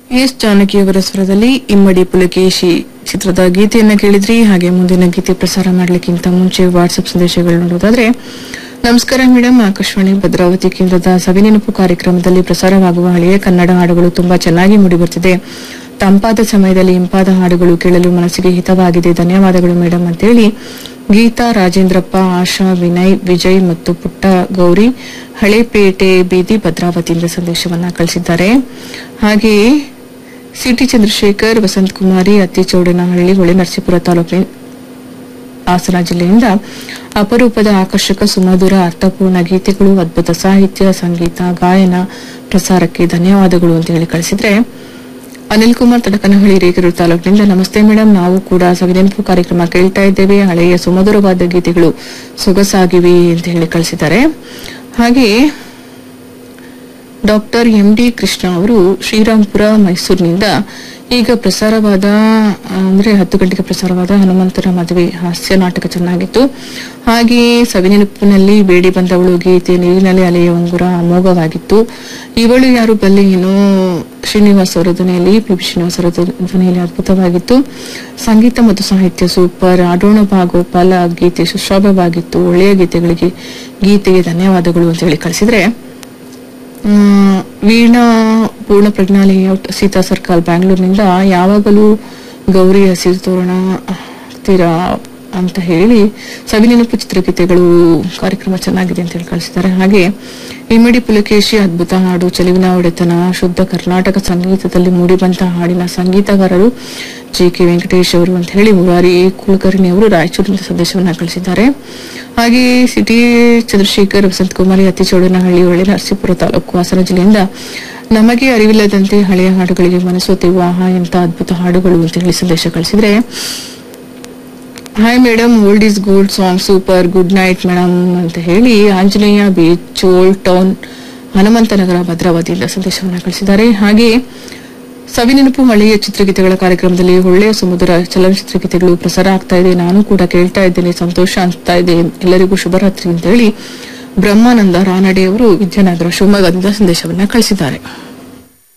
S ಜಾನಕಿಯವರ ಸ್ವರದಲ್ಲಿ ಇಮ್ಮಡಿ ಪುಲಕೇಶಿ ಚಿತ್ರದ ಗೀತೆಯನ್ನ ಕೇಳಿದ್ರಿ ಹಾಗೆ ಮುಂದಿನ ಗೀತೆ ಪ್ರಸಾರ ಮಾಡ್ಲಿಕ್ಕಿಂತ ಮುಂಚೆ ವಾಟ್ಸ್ಆಪ್ ಸಂದೇಶಗಳು ನೋಡೋದಾದ್ರೆ ನಮಸ್ಕಾರ ಮೇಡಮ್ ಆಕಾಶವಾಣಿ ಭದ್ರಾವತಿ ಕೇಂದ್ರದ ಸವಿನೆನಪು ಕಾರ್ಯಕ್ರಮದಲ್ಲಿ ಪ್ರಸಾರವಾಗುವ ಹಳೆಯ ಕನ್ನಡ ಹಾಡುಗಳು ತುಂಬಾ ಚೆನ್ನಾಗಿ ಮೂಡಿಬರ್ತಿದೆ ತಂಪಾದ ಸಮಯದಲ್ಲಿ ಇಂಪಾದ ಹಾಡುಗಳು ಕೇಳಲು ಮನಸ್ಸಿಗೆ ಹಿತವಾಗಿದೆ ಧನ್ಯವಾದಗಳು ಮೇಡಮ್ ಅಂತೇಳಿ ಗೀತಾ ರಾಜೇಂದ್ರಪ್ಪ ಆಶಾ ವಿನಯ್ ವಿಜಯ್ ಮತ್ತು ಪುಟ್ಟ ಗೌರಿ ಹಳೇಪೇಟೆ ಬೀದಿ ಭದ್ರಾವತಿಯಿಂದ ಸಂದೇಶವನ್ನ ಕಳಿಸಿದ್ದಾರೆ ಹಾಗೆಯೇ ಸಿಟಿ ಚಂದ್ರಶೇಖರ್ ವಸಂತ್ ಕುಮಾರಿ ಅತ್ತಿಚೌಡನಹಳ್ಳಿ ಹೊಳೆ ನರಸೀಪುರ ತಾಲೂಕಿನ ಹಾಸನ ಜಿಲ್ಲೆಯಿಂದ ಅಪರೂಪದ ಆಕರ್ಷಕ ಸುಮಧುರ ಅರ್ಥಪೂರ್ಣ ಗೀತೆಗಳು ಅದ್ಭುತ ಸಾಹಿತ್ಯ ಸಂಗೀತ ಗಾಯನ ಪ್ರಸಾರಕ್ಕೆ ಧನ್ಯವಾದಗಳು ಅಂತ ಹೇಳಿ ಕಳಿಸಿದ್ರೆ ಅನಿಲ್ ಕುಮಾರ್ ತಡಕನಹಳ್ಳಿ ರೇಗೂರು ತಾಲೂಕಿನಿಂದ ನಮಸ್ತೆ ಮೇಡಮ್ ನಾವು ಕೂಡ ಸವಿನೆನಪು ಕಾರ್ಯಕ್ರಮ ಕೇಳ್ತಾ ಇದ್ದೇವೆ ಹಳೆಯ ಸುಮಧುರವಾದ ಗೀತೆಗಳು ಸೊಗಸಾಗಿವೆ ಅಂತ ಹೇಳಿ ಕಳಿಸಿದ್ದಾರೆ ಹಾಗೆಯೇ ಡಾಕ್ಟರ್ ಎಂ ಡಿ ಕೃಷ್ಣ ಅವರು ಶ್ರೀರಾಂಪುರ ಮೈಸೂರಿನಿಂದ ಈಗ ಪ್ರಸಾರವಾದ ಅಂದ್ರೆ ಹತ್ತು ಗಂಟೆಗೆ ಪ್ರಸಾರವಾದ ಹನುಮಂತರ ಮದುವೆ ಹಾಸ್ಯ ನಾಟಕ ಚೆನ್ನಾಗಿತ್ತು ಹಾಗೆಯೇ ಸವಿನೆನಪಿನಲ್ಲಿ ಬೇಡಿ ಬಂದವಳು ಗೀತೆ ನೀರಿನಲ್ಲಿ ಅಲೆಯ ಉಂಗುರ ಅಮೋಘವಾಗಿತ್ತು ಇವಳು ಯಾರು ಬಲ್ಲೆ ಏನು ಶ್ರೀನಿವಾಸ್ ಅವರ ಧ್ವನಿಯಲ್ಲಿ ಪಿ ಬಿ ಶ್ರೀನಿವಾಸ್ ಅವರ ಧ್ವನಿಯಲ್ಲಿ ಅದ್ಭುತವಾಗಿತ್ತು ಸಂಗೀತ ಮತ್ತು ಸಾಹಿತ್ಯ ಸೂಪರ್ ಆಡೋಣ ಬಾ ಗೋಪಾಲ ಗೀತೆ ಸುಶ್ರಾವ್ಯವಾಗಿತ್ತು ಒಳ್ಳೆಯ ಗೀತೆಗಳಿಗೆ ಗೀತೆಗೆ ಧನ್ಯವಾದಗಳು ಅಂತ ಹೇಳಿ ಕಳಿಸಿದ್ರೆ ಮ್, ವೀಣಾ ಪೂರ್ಣ ಪ್ರಜ್ಞಾ ಲೇಔಟ್ ಸೀತಾ ಸರ್ಕಲ್ ಬ್ಯಾಂಗ್ಳೂರಿನಿಂದ ಯಾವಾಗಲೂ ಗೌರಿ ಹಸಿರು ತೋರಣ ತೀರಾ ಅಂತ ಹೇಳಿ ಸವಿನೆನಪು ಚಿತ್ರಗೀತೆಗಳು ಕಾರ್ಯಕ್ರಮ ಚೆನ್ನಾಗಿದೆ ಅಂತ ಹೇಳಿ ಕಳಿಸಿದ್ದಾರೆ ಹಾಗೆ ಇಮ್ಮಡಿ ಪುಲಕೇಶಿ ಅದ್ಭುತ ಹಾಡು ಚೆಲುವಿನ ಒಡೆತನ ಶುದ್ಧ ಕರ್ನಾಟಕ ಸಂಗೀತದಲ್ಲಿ ಮೂಡಿಬಂತ ಹಾಡಿನ ಸಂಗೀತಗಾರರು ಜಿ ಕೆ ವೆಂಕಟೇಶ್ ಅವರು ಅಂತ ಹೇಳಿ ಮುರಾರಿ ಕುಲಕರ್ಣಿ ಅವರು ರಾಯಚೂರಿನಿಂದ ಸಂದೇಶವನ್ನ ಕಳಿಸಿದ್ದಾರೆ ಹಾಗೆ ಸಿಟಿ ಚಂದ್ರಶೇಖರ್ ವಸಂತ್ ಕುಮಾರಿ ಅತ್ತಿಚೌಡನಹಳ್ಳಿ ಒಳ್ಳೆ ನರಸೀಪುರ ತಾಲೂಕು ಹಾಸನ ಜಿಲ್ಲೆಯಿಂದ ನಮಗೆ ಅರಿವಿಲ್ಲದಂತೆ ಹಳೆಯ ಹಾಡುಗಳಿಗೆ ಮನಸ್ಸೋತೆವು ಆಹಾ ಎಂತ ಅದ್ಭುತ ಹಾಡುಗಳು ಅಂತ ಹೇಳಿ ಸಂದೇಶ ಕಳಿಸಿದ್ರೆ hi madam old is gold song super good night madam ಅಂತ ಹೇಳಿ ಆಂಜನೇಯ ಬೀಚ್ ಓಲ್ಡ್ ಟೌನ್ ಹನುಮಂತನಗರ ಭದ್ರಾವತಿಯಿಂದ ಸಂದೇಶವನ್ನು ಕಳಿಸಿದ್ದಾರೆ ಹಾಗೆ ಸವಿನೆನಪು ಹಳೆಯ ಚಿತ್ರಗೀತೆಗಳ ಕಾರ್ಯಕ್ರಮದಲ್ಲಿ ಒಳ್ಳೆಯ ಸಮುದ್ರ ಚಲನಚಿತ್ರ ಗೀತೆಗಳು ಪ್ರಸಾರ ಆಗ್ತಾ ಇದೆ ನಾನು ಕೂಡ ಕೇಳ್ತಾ ಇದ್ದೇನೆ ಸಂತೋಷ ಅನಿಸ್ತಾ ಇದೆ ಎಲ್ಲರಿಗೂ ಶುಭರಾತ್ರಿ ಅಂತ ಹೇಳಿ ಬ್ರಹ್ಮಾನಂದ ರಾನಡೆ ಅವರು ವಿದ್ಯಾನಗರ ಶಿವಮೊಗ್ಗದಿಂದ ಸಂದೇಶವನ್ನ ಕಳಿಸಿದ್ದಾರೆ